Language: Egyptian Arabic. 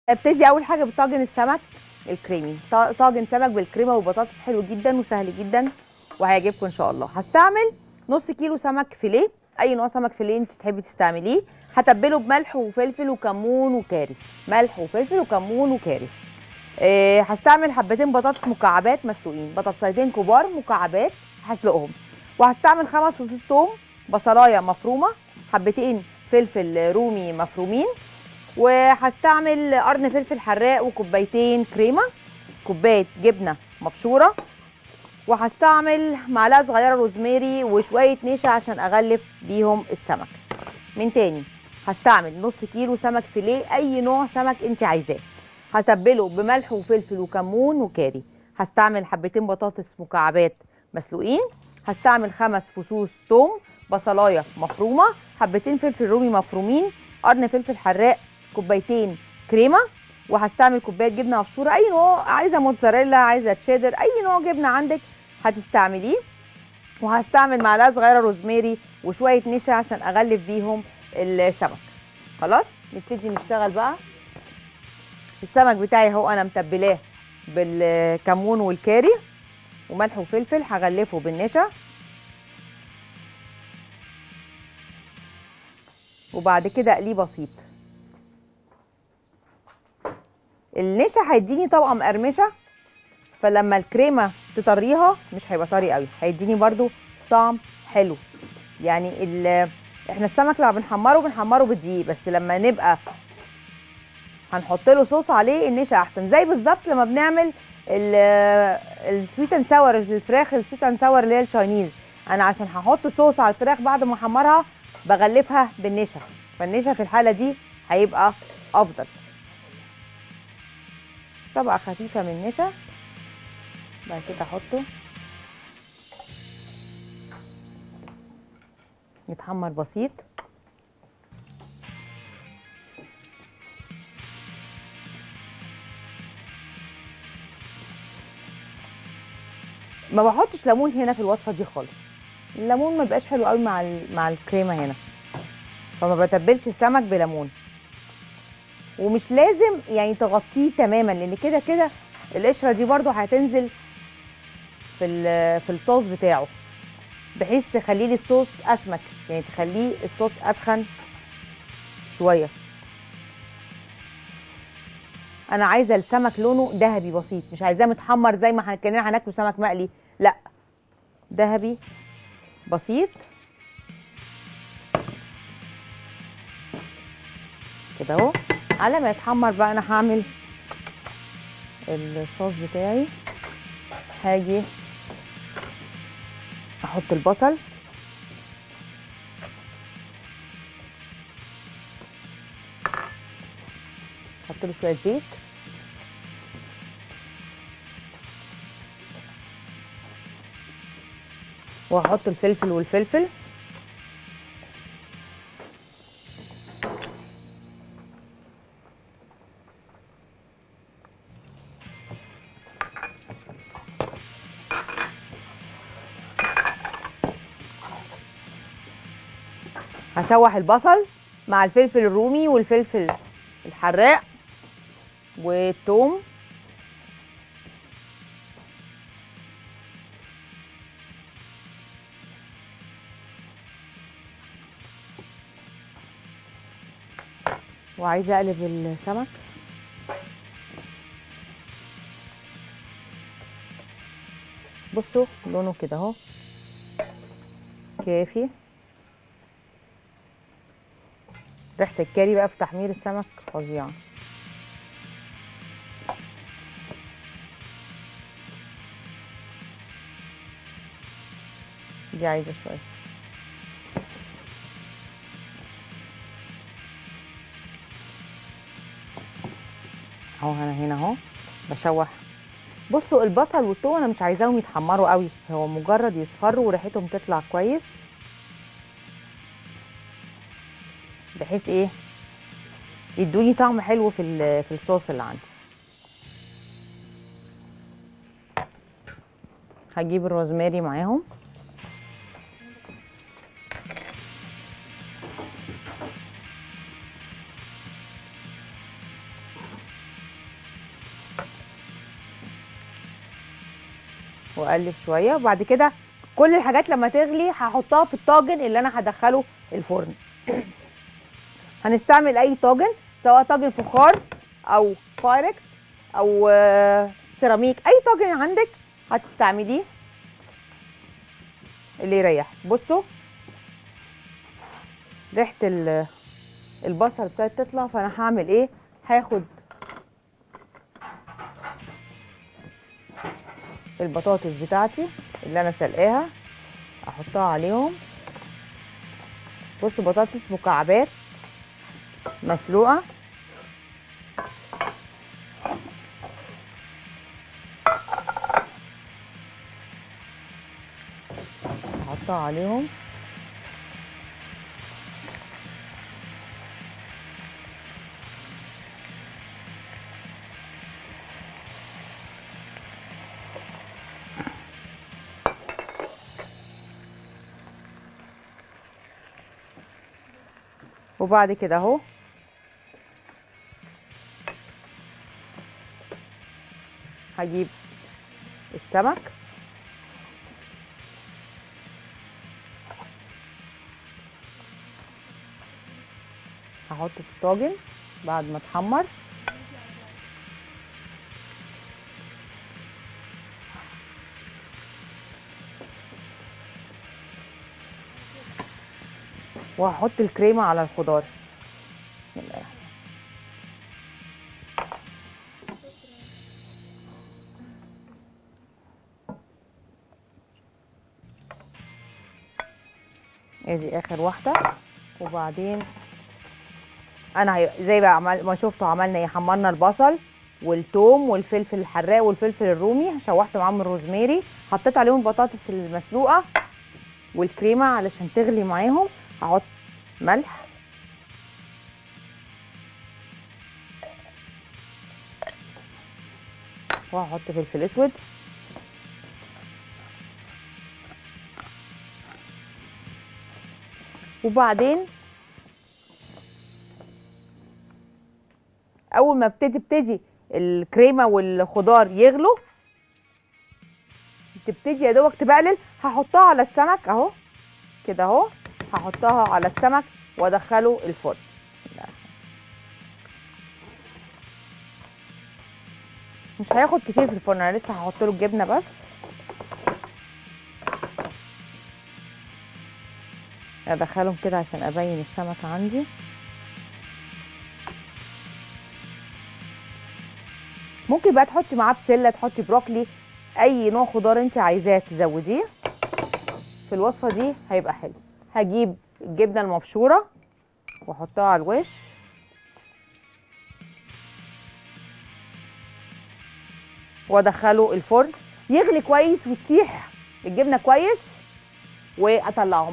ابتدي اول حاجه بطاجن السمك الكريمي طا- طاجن سمك بالكريمه والبطاطس حلو جدا وسهل جدا وهيعجبكم ان شاء الله هستعمل نص كيلو سمك فيليه اي نوع سمك فيليه انت تحبي تستعمليه هتبله بملح وفلفل وكمون وكاري ملح وفلفل وكمون وكاري إيه هستعمل حبتين بطاطس مكعبات مسلوقين بطاطسيتين كبار مكعبات هسلقهم وهستعمل خمس فصوص توم بصلايه مفرومه حبتين فلفل رومي مفرومين وهستعمل قرن فلفل حراق وكوبايتين كريمه كوبايه جبنه مبشوره وهستعمل معلقه صغيره روزماري وشويه نشا عشان اغلف بيهم السمك من تاني هستعمل نص كيلو سمك فيليه اي نوع سمك انت عايزاه هتبله بملح وفلفل وكمون وكاري هستعمل حبتين بطاطس مكعبات مسلوقين هستعمل خمس فصوص توم بصلايه مفرومه حبتين فلفل رومي مفرومين قرن فلفل حراق كوبايتين كريمه وهستعمل كوبايه جبنه مبشوره اي نوع عايزه موتزاريلا عايزه تشيدر اي نوع جبنه عندك هتستعمليه وهستعمل معلقه صغيره روزماري وشويه نشا عشان اغلف بيهم السمك خلاص نبتدي نشتغل بقى السمك بتاعي اهو انا متبلاه بالكمون والكاري وملح وفلفل هغلفه بالنشا وبعد كده اقليه بسيط النشا هيديني طبقه مقرمشه فلما الكريمه تطريها مش هيبقى طري قوي هيديني برضو طعم حلو يعني ال- احنا السمك لما بنحمره بنحمره بالدقيق بس لما نبقى هنحط له صوص عليه النشا احسن زي بالظبط لما بنعمل السويت اند ساور الفراخ السويت اند ساور اللي هي التشاينيز انا عشان هحط صوص على الفراخ بعد ما احمرها بغلفها بالنشا فالنشا في الحاله دي هيبقى افضل طبقه خفيفه من النشا بعد كده احطه يتحمر بسيط ما بحطش ليمون هنا في الوصفه دي خالص الليمون ما بيبقاش حلو قوي مع ال- مع الكريمه هنا فما بتبلش السمك بليمون ومش لازم يعني تغطيه تماما لان كده كده القشره دي برضو هتنزل في ال- في الصوص بتاعه بحيث تخلي لي الصوص اسمك يعني تخليه الصوص اتخن شويه انا عايزه السمك لونه ذهبي بسيط مش عايزاه متحمر زي ما هن- كاننا هناكله سمك مقلي لا ذهبي بسيط كده اهو على ما يتحمر بقى انا هعمل الصوص بتاعي هاجي احط البصل احط له شويه زيت وهحط الفلفل والفلفل هشوح البصل مع الفلفل الرومي والفلفل الحراق والثوم وعايزه اقلب السمك بصوا لونه كده اهو كافي ريحه الكاري بقى في تحمير السمك فظيعه دي عايزه شويه اهو انا هنا اهو بشوح بصوا البصل والثوم انا مش عايزاهم يتحمروا قوي هو مجرد يصفروا وريحتهم تطلع كويس بحيث ايه يدوني طعم حلو في ال- في الصوص اللي عندي هجيب الروزماري معاهم واقلب شويه وبعد كده كل الحاجات لما تغلي هحطها في الطاجن اللي انا هدخله الفرن هنستعمل اي طاجن سواء طاجن فخار او بايركس او آه، سيراميك اي طاجن عندك هتستعمليه اللي يريح بصوا ريحه ال- البصل ابتدت تطلع فانا هعمل ايه هاخد البطاطس بتاعتي اللي انا سلقاها احطها عليهم بصوا بطاطس مكعبات مسلوقه احطها عليهم وبعد كده اهو هجيب السمك هحطه في الطاجن بعد ما اتحمر وهحط الكريمه على الخضار بسم الله الرحمن ادي اخر واحده وبعدين انا هي- زي بقى عمل ما شفتوا عملنا ايه حمرنا البصل والثوم والفلفل الحراق والفلفل الرومي شوحت معاهم الروزماري حطيت عليهم البطاطس المسلوقه والكريمه علشان تغلي معاهم هحط ملح وهحط فلفل اسود وبعدين اول ما ابتدي ابتدي الكريمه والخضار يغلوا تبتدي يا دوبك تبقلل هحطها على السمك اهو كده اهو هحطها على السمك وادخله الفرن مش هياخد كتير في الفرن انا لسه هحط له الجبنه بس ادخلهم كده عشان ابين السمك عندي ممكن بقى تحطي معاه بسله تحطي بروكلي اي نوع خضار انت عايزاه تزوديه في الوصفه دي هيبقى حلو هجيب الجبنه المبشوره واحطها على الوش وادخله الفرن يغلي كويس وتسيح الجبنه كويس واطلعهم